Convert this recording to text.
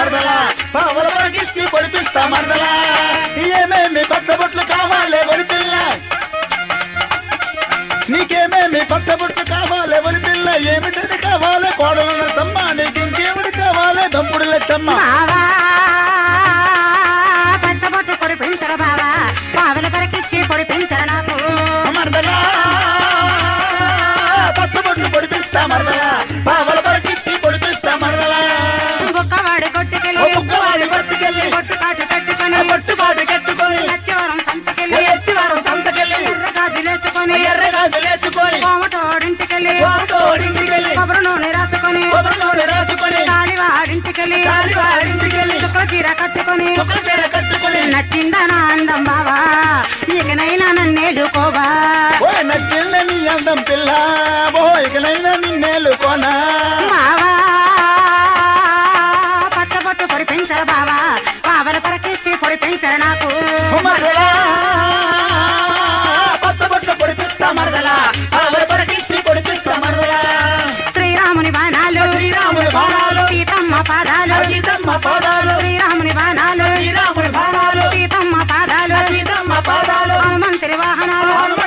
మరదలా పావల పరకిచ్చి పొడిపిస్తా మరదలా ఏమేమి కొత్త బొట్లు కావాలి ఒరి పిల్ల నీకేమేమి కొత్త బొట్లు కావాలి ఒరి పిల్ల ఏమిటది కావాలి కోడల నరసమ్మ నీకు ఇంకేమిటి కావాలి దంపుడు లచ్చమ్మ బావా పచ్చబొట్టు పొడిపించరు బావా పావల పరకిచ్చి పొడిపించరు నాకు మరదలా పచ్చ బొట్లు పొడిపిస్తా మరదలా పావల పరకిచ్చి పొడిపిస్తా మరదలా బొక్కవాడి కొట్టుకెళ్ళి ఓ బుగ్గవాడి కొట్టుకెళ్ళి బొట్టు కాటు కట్టుకొని పట్టుబాటు కట్టుకొని లచ్చివరం సంతకెళ్ళి ఎచ్చివారం సంతకెళ్ళి ఎర్ర గాజులేసుకొని ఎర్రగాజు లేచుకొని కోమటోడింటికెళ్ళి కోమటోడింటికెళ్ళి కొబ్బరి నూనె రాసుకొని కొబ్బరి నూనె రాసుకొని కాలివాడింటికెళ్ళి కాలివాడింటికెళ్ళి చుక్కల చీర కట్టుకొని చుక్కల చీర కట్టుకొని నచ్చిందా నా అందం బావా ఇకనైనా నన్నేడుకోవా ఓ నచ్చింద నీ అందం పిల్ల ఓ ఇకనైనా నిన్నేలుకోనా బావా పచ్చబొట్టు పొడిపించరు బావా పావల పరకిచ్చి పొడిపించరు నాకు మరదలా పచ్చ బొట్లు పొడిపిస్తా మరదలా ఆవిడ పరకిచ్చి పొడిపిస్తా మరదలా శ్రీరాముని బాణాలు శ్రీరాముని బాణాలు సీతమ్మ పాదాలు సీతమ్మ పాదాలు శ్రీరాముని బాణాలు శ్రీరాముని బాణాలు సీతమ్మ పాదాలు సీతమ్మ పాదాలు హనుమంతుని వాహనాలు హనుమంతుని